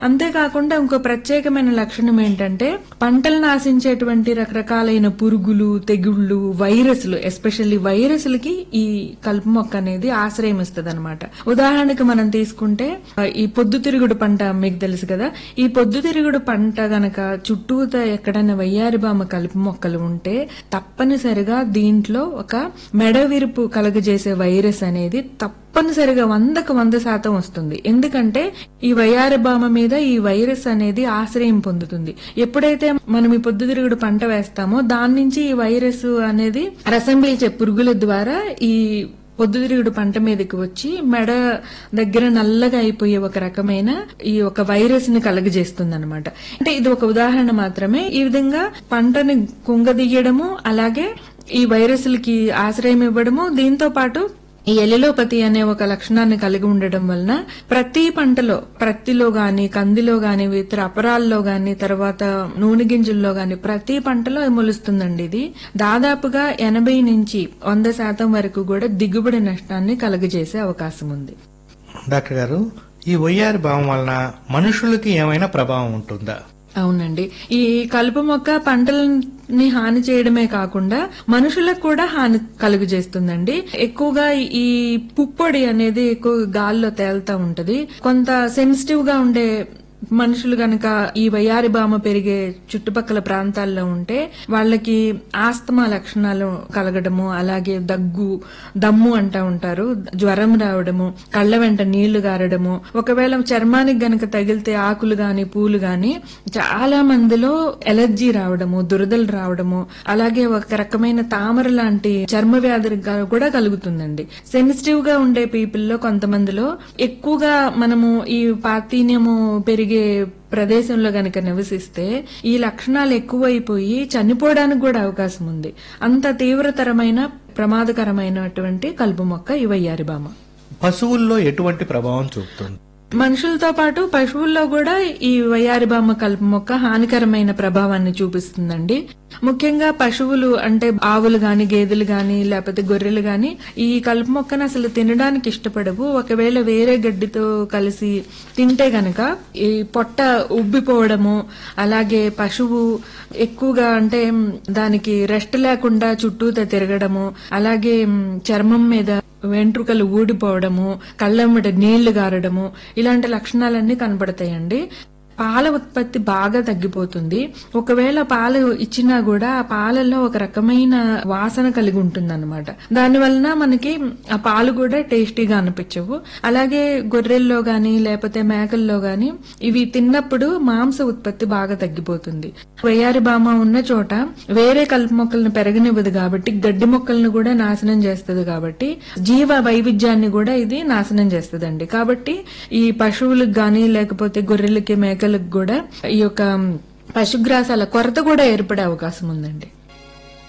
అంతేకాకుండా ఇంకో ప్రత్యేకమైన లక్షణం ఏంటంటే పంటలను ఆశించేటువంటి రకరకాలైన పురుగులు తెగుళ్ళు వైరస్లు ఎస్పెషల్లీ వైరస్లకి ఈ కలుపు మొక్క అనేది ఆశ్రయం ఇస్తుంది అనమాట ఉదాహరణకి మనం తీసుకుంటే ఆ, ఈ పొద్దుతిరుగుడు పంట మీకు తెలుసు కదా ఈ పొద్దుతిరుగుడు పంట గనక చుట్టూత ఎక్కడైనా వయ్యారిబామ కలుపు మొక్కలు ఉంటే తప్పనిసరిగా దీంట్లో ఒక మెడవిరుపు కలగజేసే వైరస్ అనేది తప్పనిసరిగా వందకు వంద శాతం వస్తుంది ఎందుకంటే ఈ వయ్యారిబామ మీద ఈ వైరస్ అనేది ఆశ్రయం పొందుతుంది ఎప్పుడైతే మనం ఈ పొద్దుతిరుగుడు పంట వేస్తామో దాని నుంచి ఈ వైరస్ అనేది రసం పీల్చే పురుగుల ద్వారా ఈ పొద్దుతిరుగుడు పంట మీదకి వచ్చి మెడ దగ్గర నల్లగా అయిపోయే ఒక రకమైన ఈ ఒక వైరస్ ని కలగజేస్తుంది అనమాట అంటే ఇది ఒక ఉదాహరణ మాత్రమే ఈ విధంగా పంటని కుంగదీయడము అలాగే ఈ వైరస్లకి ఆశ్రయం ఇవ్వడము దీంతో పాటు ఈ ఎలిలోపతి అనే ఒక లక్షణాన్ని కలిగి ఉండడం వలన ప్రతి పంటలో ప్రత్తిలో గాని కందిలో గాని ఇతర అపరాల్లో గాని తర్వాత నూనె గింజల్లో గాని ప్రతి పంటలో మొలుస్తుందండి ఇది దాదాపుగా ఎనభై నుంచి వంద శాతం వరకు కూడా దిగుబడి నష్టాన్ని కలుగజేసే అవకాశం ఉంది డాక్టర్ గారు ఈ వయ్యారి భావం వలన మనుషులకి ఏమైనా ప్రభావం ఉంటుందా అవునండి ఈ కలుపు మొక్క పంటలని హాని చేయడమే కాకుండా మనుషులకు కూడా హాని కలుగు చేస్తుందండి ఎక్కువగా ఈ పుప్పొడి అనేది ఎక్కువ గాల్లో తేలుతా ఉంటది కొంత సెన్సిటివ్ గా ఉండే మనుషులు గనక ఈ వయారి బామ పెరిగే చుట్టుపక్కల ప్రాంతాల్లో ఉంటే వాళ్ళకి ఆస్తమా లక్షణాలు కలగడము అలాగే దగ్గు దమ్ము అంటా ఉంటారు జ్వరం రావడము కళ్ళ వెంట నీళ్లు గారడము ఒకవేళ చర్మానికి గనక తగిలితే ఆకులు గాని పూలు గాని చాలా మందిలో ఎలర్జీ రావడము దురదలు రావడము అలాగే ఒక రకమైన తామర లాంటి చర్మ వ్యాధి గా- కూడా కలుగుతుందండి సెన్సిటివ్ గా ఉండే పీపుల్ లో కొంతమందిలో ఎక్కువగా మనము ఈ పాతీన్యము పెరిగే ప్రదేశంలో గనక నివసిస్తే ఈ లక్షణాలు ఎక్కువైపోయి చనిపోవడానికి కూడా అవకాశం ఉంది అంత తీవ్రతరమైన ప్రమాదకరమైనటువంటి కలుపు మొక్క ఈ వయ్యారి బామ పశువుల్లో ఎటువంటి ప్రభావం చూపుతుంది మనుషులతో పాటు పశువుల్లో కూడా ఈ వయ్యారిబామ కలుపు మొక్క హానికరమైన ప్రభావాన్ని చూపిస్తుందండి ముఖ్యంగా పశువులు అంటే ఆవులు గాని గేదెలు గాని లేకపోతే గొర్రెలు గాని ఈ కలుపు మొక్కను అసలు తినడానికి ఇష్టపడవు ఒకవేళ వేరే గడ్డితో కలిసి తింటే గనక ఈ పొట్ట ఉబ్బిపోవడము అలాగే పశువు ఎక్కువగా అంటే మ్, దానికి రెస్ట్ లేకుండా చుట్టూతా తిరగడము అలాగే మ్, చర్మం మీద వెంట్రుకలు ఊడిపోవడము కళ్ళమ్మట నీళ్లు గారడము ఇలాంటి లక్షణాలన్నీ కనపడతాయండి పాల ఉత్పత్తి బాగా తగ్గిపోతుంది ఒకవేళ పాలు ఇచ్చినా కూడా ఆ పాలలో ఒక రకమైన వాసన కలిగి ఉంటుంది అనమాట దాని వలన మనకి ఆ పాలు కూడా టేస్టీగా అనిపించవు అలాగే గొర్రెల్లో గాని లేకపోతే మేకల్లో గాని ఇవి తిన్నప్పుడు మాంస ఉత్పత్తి బాగా తగ్గిపోతుంది వయ్యారి బామ ఉన్న చోట వేరే కలుపు మొక్కలను పెరగనివ్వదు కాబట్టి గడ్డి మొక్కలను కూడా నాశనం చేస్తుంది కాబట్టి జీవ వైవిధ్యాన్ని కూడా ఇది నాశనం చేస్తుందండి కాబట్టి ఈ పశువులకు గాని లేకపోతే గొర్రెలకి మేకలకు కూడా ఈ యొక్క పశుగ్రాసాల కొరత కూడా ఏర్పడే అవకాశం ఉందండి